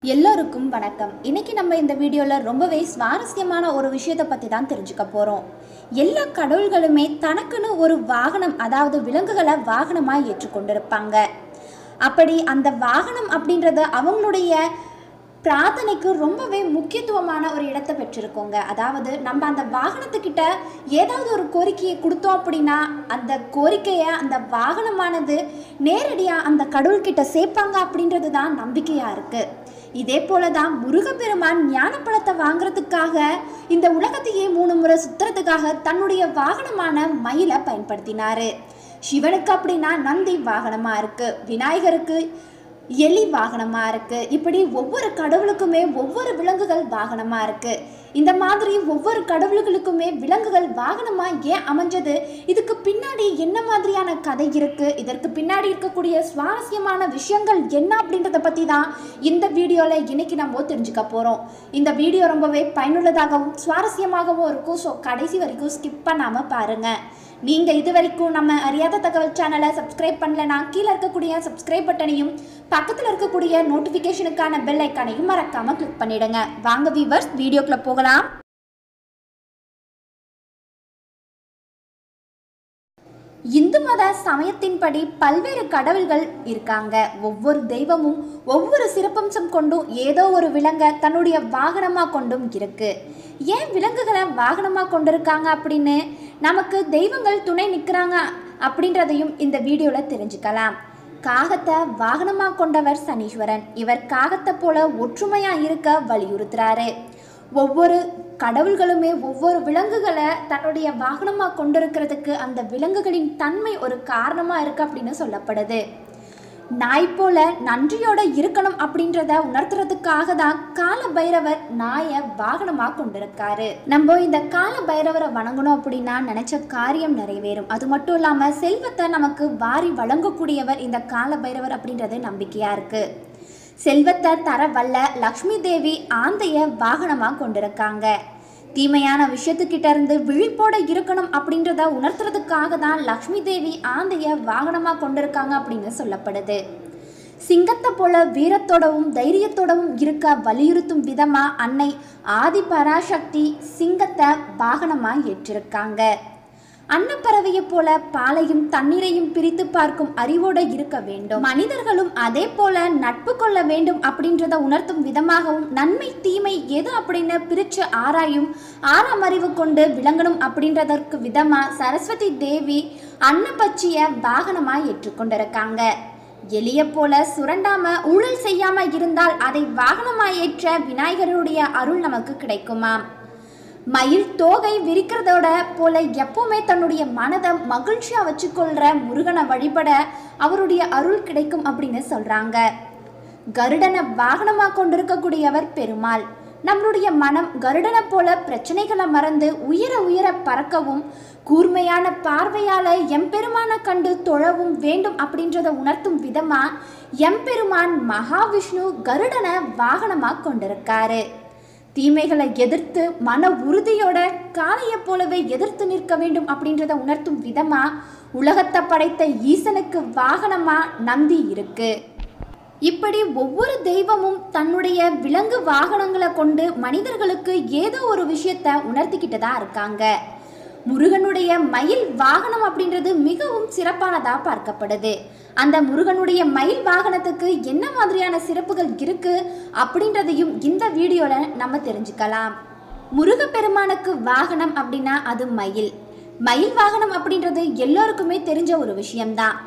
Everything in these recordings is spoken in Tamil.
எல்லோருக்கும் வணக்கம் இன்னைக்கு நம்ம இந்த வீடியோவில் ரொம்பவே சுவாரஸ்யமான ஒரு விஷயத்தை பற்றி தான் தெரிஞ்சுக்க போகிறோம் எல்லா கடவுள்களுமே தனக்குன்னு ஒரு வாகனம் அதாவது விலங்குகளை வாகனமாக ஏற்றுக்கொண்டிருப்பாங்க அப்படி அந்த வாகனம் அப்படின்றது அவங்களுடைய பிரார்த்தனைக்கு ரொம்பவே முக்கியத்துவமான ஒரு இடத்தை பெற்றிருக்கோங்க அதாவது நம்ம அந்த வாகனத்துக்கிட்ட ஏதாவது ஒரு கோரிக்கையை கொடுத்தோம் அப்படின்னா அந்த கோரிக்கையை அந்த வாகனமானது நேரடியாக அந்த கடவுள்கிட்ட சேர்ப்பாங்க அப்படின்றது தான் நம்பிக்கையாக இருக்குது இதே போல தான் முருகப்பெருமான் ஞானப்பழத்தை வாங்குறதுக்காக இந்த உலகத்தையே மூணு முறை சுத்துறதுக்காக தன்னுடைய வாகனமான மயிலை பயன்படுத்தினாரு சிவனுக்கு அப்படின்னா நந்தி வாகனமாக இருக்கு விநாயகருக்கு எலி வாகனமா இருக்கு இப்படி ஒவ்வொரு கடவுளுக்குமே ஒவ்வொரு விலங்குகள் வாகனமா இருக்கு இந்த மாதிரி ஒவ்வொரு கடவுள்களுக்குமே விலங்குகள் வாகனமா ஏன் அமைஞ்சது இதுக்கு பின்னாடி என்ன மாதிரியான கதை இருக்கு இதற்கு பின்னாடி இருக்கக்கூடிய சுவாரஸ்யமான விஷயங்கள் என்ன அப்படின்றத பத்தி தான் இந்த வீடியோல இன்னைக்கு நம்ம தெரிஞ்சுக்க போறோம் இந்த வீடியோ ரொம்பவே பயனுள்ளதாகவும் சுவாரஸ்யமாகவும் இருக்கும் ஸோ கடைசி வரைக்கும் ஸ்கிப் பண்ணாம பாருங்க நீங்க இது வரைக்கும் நம்ம அறியாத தகவல் சேனலை சப்ஸ்கிரைப் பண்ணலனா கீழே இருக்கக்கூடிய சப்ஸ்கிரைப் பட்டனையும் பக்கத்தில் இருக்கக்கூடிய நோட்டிஃபிகேஷனுக்கான பெல் ஐக்கானையும் மறக்காம கிளிக் பண்ணிடுங்க வாங்க வீவர்ஸ் வீடியோக்குள்ள போகலாம் இந்து மத சமயத்தின்படி பல்வேறு கடவுள்கள் இருக்காங்க ஒவ்வொரு தெய்வமும் ஒவ்வொரு சிறப்பம்சம் கொண்டும் ஏதோ ஒரு விலங்கை தன்னுடைய வாகனமாக கொண்டும் இருக்கு ஏன் விலங்குகளை வாகனமாக கொண்டிருக்காங்க அப்படின்னு நமக்கு தெய்வங்கள் துணை நிற்கிறாங்க அப்படின்றதையும் இந்த வீடியோவில் தெரிஞ்சுக்கலாம் காகத்தை வாகனமாக கொண்டவர் சனீஸ்வரன் இவர் காகத்தை போல ஒற்றுமையாக இருக்க வலியுறுத்துறாரு ஒவ்வொரு கடவுள்களுமே ஒவ்வொரு விலங்குகளை தன்னுடைய வாகனமாக கொண்டிருக்கிறதுக்கு அந்த விலங்குகளின் தன்மை ஒரு காரணமாக இருக்கு அப்படின்னு சொல்லப்படுது நாய் போல நன்றியோட இருக்கணும் அப்படின்றத உணர்த்துறதுக்காக தான் கால பைரவர் நாயை வாகனமாக கொண்டிருக்காரு நம்ம இந்த கால பைரவரை வணங்கணும் அப்படின்னா நினைச்ச காரியம் நிறைவேறும் அது மட்டும் இல்லாம செல்வத்தை நமக்கு வாரி வழங்கக்கூடியவர் இந்த கால பைரவர் அப்படின்றது நம்பிக்கையா இருக்கு செல்வத்தை தர வல்ல லக்ஷ்மி தேவி ஆந்தைய வாகனமாக கொண்டிருக்காங்க தீமையான விஷயத்துக்கிட்ட இருந்து விழிப்போட இருக்கணும் அப்படின்றத உணர்த்துறதுக்காக தான் லக்ஷ்மி தேவி ஆந்தைய வாகனமாக கொண்டிருக்காங்க அப்படின்னு சொல்லப்படுது சிங்கத்தை போல வீரத்தோடவும் தைரியத்தோடவும் இருக்க வலியுறுத்தும் விதமா அன்னை ஆதி பராசக்தி சிங்கத்தை வாகனமாக ஏற்றிருக்காங்க அன்னப்பறவையை போல பாலையும் தண்ணீரையும் பிரித்து பார்க்கும் அறிவோட இருக்க வேண்டும் மனிதர்களும் அதே போல நட்பு கொள்ள வேண்டும் அப்படின்றத உணர்த்தும் விதமாகவும் நன்மை தீமை எது அப்படின்னு பிரிச்சு ஆராயும் ஆறாம் அறிவு கொண்டு விளங்கணும் அப்படின்றதற்கு விதமா சரஸ்வதி தேவி அன்னப்பச்சிய வாகனமா ஏற்றுக்கொண்டிருக்காங்க எளிய போல சுரண்டாம ஊழல் செய்யாம இருந்தால் அதை வாகனமா ஏற்ற விநாயகருடைய அருள் நமக்கு கிடைக்குமாம் மயில் தோகை விரிக்கிறதோட போல எப்பவுமே தன்னுடைய மனதை மகிழ்ச்சியா வச்சுக்கொள்ற முருகனை வழிபட அவருடைய அருள் கிடைக்கும் அப்படின்னு சொல்றாங்க கருடனை வாகனமா கொண்டிருக்கக்கூடியவர் பெருமாள் நம்மளுடைய மனம் கருடனை போல பிரச்சனைகளை மறந்து உயர உயர பறக்கவும் கூர்மையான பார்வையால எம்பெருமான கண்டு தொழவும் வேண்டும் அப்படின்றத உணர்த்தும் விதமா எம்பெருமான் மகாவிஷ்ணு கருடனை வாகனமா கொண்டிருக்காரு தீமைகளை எதிர்த்து மன உறுதியோட காளையை போலவே எதிர்த்து நிற்க வேண்டும் அப்படின்றத உணர்த்தும் விதமா உலகத்தை படைத்த ஈசனுக்கு வாகனமா நந்தி இருக்கு இப்படி ஒவ்வொரு தெய்வமும் தன்னுடைய விலங்கு வாகனங்களை கொண்டு மனிதர்களுக்கு ஏதோ ஒரு விஷயத்த உணர்த்திக்கிட்டு தான் இருக்காங்க முருகனுடைய மயில் வாகனம் அப்படின்றது மிகவும் சிறப்பானதா பார்க்கப்படுது அந்த முருகனுடைய மயில் வாகனத்துக்கு என்ன மாதிரியான சிறப்புகள் இருக்கு அப்படின்றதையும் இந்த வீடியோல நம்ம தெரிஞ்சுக்கலாம் முருகப்பெருமானுக்கு வாகனம் அப்படின்னா அது மயில் மயில் வாகனம் அப்படின்றது எல்லோருக்குமே தெரிஞ்ச ஒரு விஷயம்தான்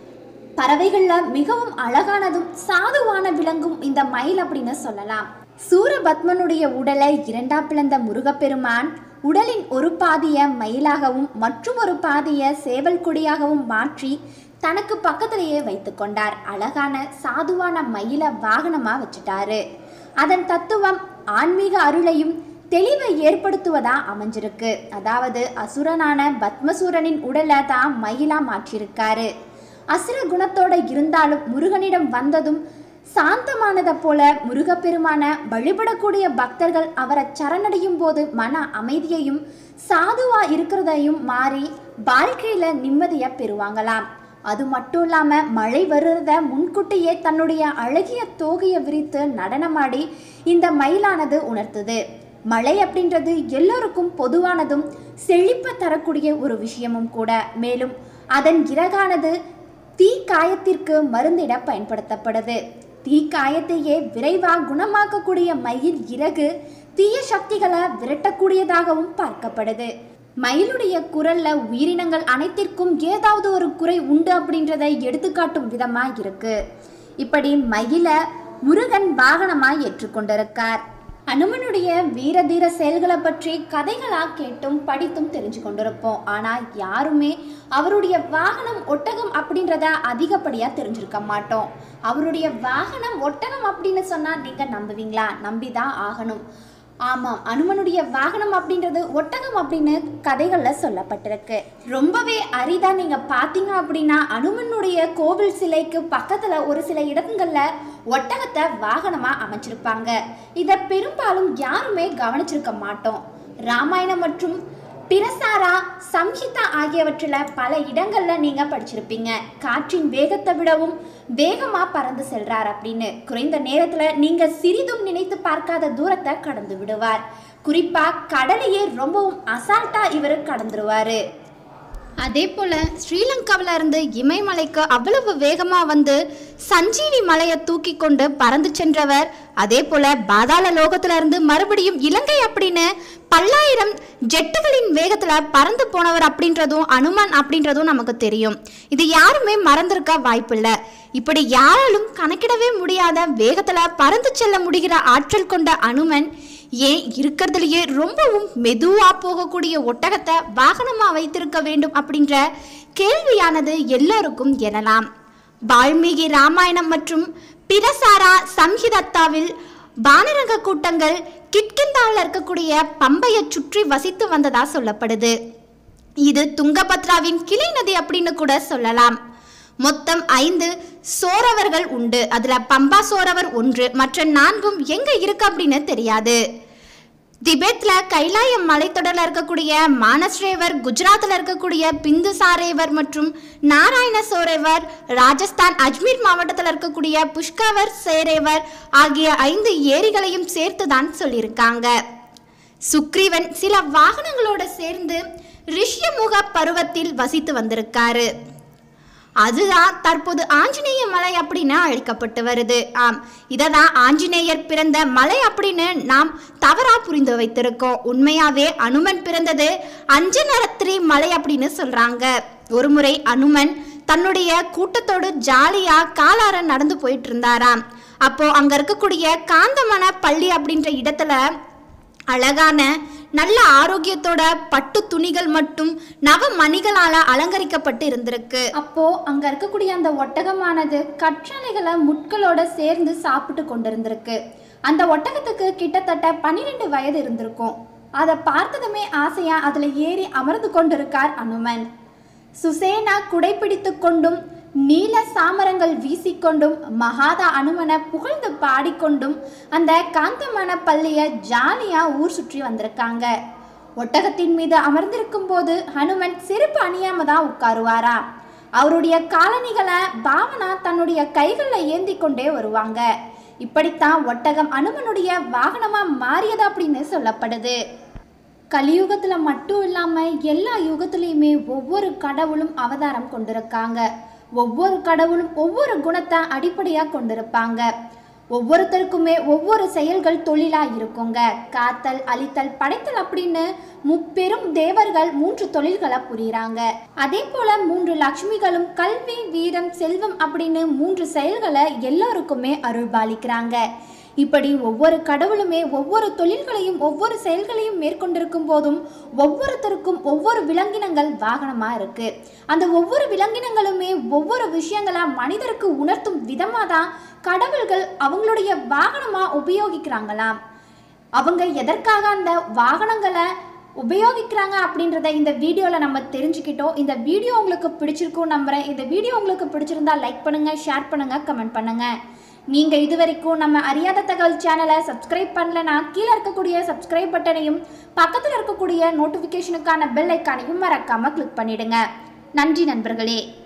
பறவைகளில் மிகவும் அழகானதும் சாதுவான விலங்கும் இந்த மயில் அப்படின்னு சொல்லலாம் சூரபத்மனுடைய உடலை இரண்டா பிளந்த முருகப்பெருமான் உடலின் ஒரு பாதியை மயிலாகவும் மற்றும் ஒரு பாதியை சேவல் கொடியாகவும் மாற்றி தனக்கு பக்கத்திலேயே வைத்து கொண்டார் அழகான சாதுவான மயில வாகனமா வச்சுட்டாரு அதன் தத்துவம் ஆன்மீக அருளையும் தெளிவை ஏற்படுத்துவதா அமைஞ்சிருக்கு அதாவது அசுரனான பத்மசூரனின் உடலை தான் மயிலா மாற்றியிருக்காரு அசுர குணத்தோட இருந்தாலும் முருகனிடம் வந்ததும் சாந்தமானதை போல முருகப்பெருமான வழிபடக்கூடிய பக்தர்கள் அவரை சரணடையும் போது மன அமைதியையும் சாதுவா இருக்கிறதையும் மாறி வாழ்க்கையில நிம்மதியை பெறுவாங்களாம் அது மட்டும் இல்லாமல் மழை வருறத முன்கூட்டியே தன்னுடைய அழகிய தோகையை விரித்து நடனமாடி இந்த மயிலானது உணர்த்துது மழை அப்படின்றது எல்லோருக்கும் பொதுவானதும் செழிப்பை தரக்கூடிய ஒரு விஷயமும் கூட மேலும் அதன் இறகானது தீ காயத்திற்கு மருந்திட பயன்படுத்தப்படுது தீ காயத்தையே விரைவாக குணமாக்கக்கூடிய மயில் இறகு தீய சக்திகளை விரட்டக்கூடியதாகவும் பார்க்கப்படுது மயிலுடைய குரல்ல உயிரினங்கள் அனைத்திற்கும் ஏதாவது ஒரு குறை உண்டு அப்படின்றதை எடுத்துக்காட்டும் விதமா இருக்கு இப்படி மயில முருகன் வாகனமா ஏற்றுக்கொண்டிருக்கார் அனுமனுடைய வீரதீர செயல்களை பற்றி கதைகளா கேட்டும் படித்தும் தெரிஞ்சு கொண்டிருப்போம் ஆனா யாருமே அவருடைய வாகனம் ஒட்டகம் அப்படின்றத அதிகப்படியா தெரிஞ்சிருக்க மாட்டோம் அவருடைய வாகனம் ஒட்டகம் அப்படின்னு சொன்னா நீங்க நம்புவீங்களா நம்பிதான் ஆகணும் ஆமாம் அனுமனுடைய வாகனம் அப்படின்றது ஒட்டகம் அப்படின்னு கதைகளில் சொல்லப்பட்டிருக்கு ரொம்பவே அரிதா நீங்கள் பார்த்தீங்க அப்படின்னா அனுமனுடைய கோவில் சிலைக்கு பக்கத்தில் ஒரு சில இடங்களில் ஒட்டகத்தை வாகனமாக அமைச்சிருப்பாங்க இதை பெரும்பாலும் யாருமே கவனிச்சிருக்க மாட்டோம் ராமாயணம் மற்றும் பிரசாரா சம்ஹிதா ஆகியவற்றில் பல இடங்களில் நீங்கள் படிச்சிருப்பீங்க காற்றின் வேகத்தை விடவும் வேகமாக பறந்து செல்றார் அப்படின்னு குறைந்த நேரத்தில் நீங்கள் சிறிதும் நினைத்து பார்க்காத தூரத்தை கடந்து விடுவார் குறிப்பாக கடலையே ரொம்பவும் அசால்ட்டாக இவர் கடந்துருவார் அதே போல் ஸ்ரீலங்காவில் இருந்து இமயமலைக்கு அவ்வளவு வேகமாக வந்து சஞ்சீவி மலையை தூக்கி கொண்டு பறந்து சென்றவர் அதே போல் பாதாள லோகத்துல இருந்து மறுபடியும் இலங்கை அப்படின்னு பல்லாயிரம் ஜெட்டுகளின் வேகத்தில் பறந்து போனவர் அப்படின்றதும் அனுமான் அப்படின்றதும் நமக்கு தெரியும் இது யாருமே மறந்திருக்க வாய்ப்பில்லை இப்படி யாராலும் கணக்கிடவே முடியாத வேகத்தில் பறந்து செல்ல முடிகிற ஆற்றல் கொண்ட அனுமன் ஏன் இருக்கிறதுலயே ரொம்பவும் மெதுவா போகக்கூடிய ஒட்டகத்தை வாகனமா வைத்திருக்க வேண்டும் அப்படின்ற கேள்வியானது எல்லாருக்கும் எழலாம் வால்மீகி ராமாயணம் மற்றும் பிரசாரா சம்ஹிதத்தாவில் வானரங்க கூட்டங்கள் கிட்கிந்தாவில் இருக்கக்கூடிய பம்பையை சுற்றி வசித்து வந்ததா சொல்லப்படுது இது துங்கபத்ராவின் கிளை நதி அப்படின்னு கூட சொல்லலாம் மொத்தம் ஐந்து சோரவர்கள் உண்டு அதுல பம்பா சோரவர் ஒன்று மற்ற நான்கும் எங்க இருக்கு அப்படின்னு தெரியாது திபெத்ல கைலாயம் மலைத்தொடர்ல இருக்கக்கூடிய மானஸ்ரேவர் குஜராத்ல இருக்கக்கூடிய பிந்துசாரேவர் மற்றும் நாராயண சோரேவர் ராஜஸ்தான் அஜ்மீர் மாவட்டத்தில் இருக்கக்கூடிய புஷ்கவர் சேரேவர் ஆகிய ஐந்து ஏரிகளையும் சேர்த்து தான் சொல்லியிருக்காங்க சுக்ரீவன் சில வாகனங்களோட சேர்ந்து ரிஷ்யமுக பருவத்தில் வசித்து வந்திருக்காரு அதுதான் தற்போது ஆஞ்சநேய மலை அப்படின்னு அழைக்கப்பட்டு வருது ஆம் இதை தான் ஆஞ்சநேயர் பிறந்த மலை அப்படின்னு நாம் தவறா புரிந்து வைத்திருக்கோம் உண்மையாவே அனுமன் பிறந்தது அஞ்சனரத்ரி மலை அப்படின்னு சொல்றாங்க ஒருமுறை அனுமன் தன்னுடைய கூட்டத்தோடு ஜாலியா காலார நடந்து போயிட்டு இருந்தாராம் அப்போ அங்க இருக்கக்கூடிய காந்தமன பள்ளி அப்படின்ற இடத்துல அழகான நல்ல ஆரோக்கியத்தோட பட்டு துணிகள் மட்டும் நவ மணிகளால அலங்கரிக்கப்பட்டு இருந்திருக்கு அப்போ அங்க இருக்கக்கூடிய அந்த ஒட்டகமானது கற்றாழைகளை முட்களோட சேர்ந்து சாப்பிட்டு கொண்டிருந்திருக்கு அந்த ஒட்டகத்துக்கு கிட்டத்தட்ட பன்னிரெண்டு வயது இருந்திருக்கும் அதை பார்த்ததுமே ஆசையா அதுல ஏறி அமர்ந்து கொண்டிருக்கார் அனுமன் சுசேனா குடைப்பிடித்து கொண்டும் நீல சாமரங்கள் வீசிக்கொண்டும் மகாதா அனுமனை புகழ்ந்து பாடிக்கொண்டும் அந்த காந்தமான பள்ளிய ஜாலியா ஊர் சுற்றி வந்திருக்காங்க ஒட்டகத்தின் மீது அமர்ந்திருக்கும் போது ஹனுமன் செருப்பு அணியாம தான் உட்காருவாரா அவருடைய காலணிகளை பாவனா தன்னுடைய கைகளில் ஏந்தி கொண்டே வருவாங்க இப்படித்தான் ஒட்டகம் அனுமனுடைய வாகனமா மாறியது அப்படின்னு சொல்லப்படுது கலியுகத்தில் மட்டும் இல்லாமல் எல்லா யுகத்துலேயுமே ஒவ்வொரு கடவுளும் அவதாரம் கொண்டிருக்காங்க ஒவ்வொரு கடவுளும் ஒவ்வொரு குணத்தை அடிப்படையாக கொண்டிருப்பாங்க ஒவ்வொருத்தருக்குமே ஒவ்வொரு செயல்கள் தொழிலாக இருக்குங்க காத்தல் அழித்தல் படைத்தல் அப்படின்னு முப்பெரும் தேவர்கள் மூன்று தொழில்களை புரியுறாங்க அதே போல மூன்று லக்ஷ்மிகளும் கல்வி வீரம் செல்வம் அப்படின்னு மூன்று செயல்களை எல்லோருக்குமே அருள்பாலிக்கிறாங்க இப்படி ஒவ்வொரு கடவுளுமே ஒவ்வொரு தொழில்களையும் ஒவ்வொரு செயல்களையும் மேற்கொண்டிருக்கும் போதும் ஒவ்வொருத்தருக்கும் ஒவ்வொரு விலங்கினங்கள் வாகனமாக இருக்கு அந்த ஒவ்வொரு விலங்கினங்களுமே ஒவ்வொரு விஷயங்களா மனிதருக்கு உணர்த்தும் விதமாக தான் கடவுள்கள் அவங்களுடைய வாகனமாக உபயோகிக்கிறாங்களாம் அவங்க எதற்காக அந்த வாகனங்களை உபயோகிக்கிறாங்க அப்படின்றத இந்த வீடியோவில் நம்ம தெரிஞ்சுக்கிட்டோம் இந்த வீடியோ உங்களுக்கு பிடிச்சிருக்கும் நம்புறேன் இந்த வீடியோ உங்களுக்கு பிடிச்சிருந்தா லைக் பண்ணுங்கள் ஷேர் பண்ணுங்கள் கமெண்ட் பண்ணுங்கள் நீங்கள் இது வரைக்கும் நம்ம அறியாத தகவல் சேனலை சப்ஸ்கிரைப் பண்ணலனா கீழே இருக்கக்கூடிய சப்ஸ்கிரைப் பட்டனையும் பக்கத்தில் இருக்கக்கூடிய நோட்டிஃபிகேஷனுக்கான பெல் ஐக்கானையும் மறக்காமல் கிளிக் பண்ணிடுங்க நன்றி நண்பர்களே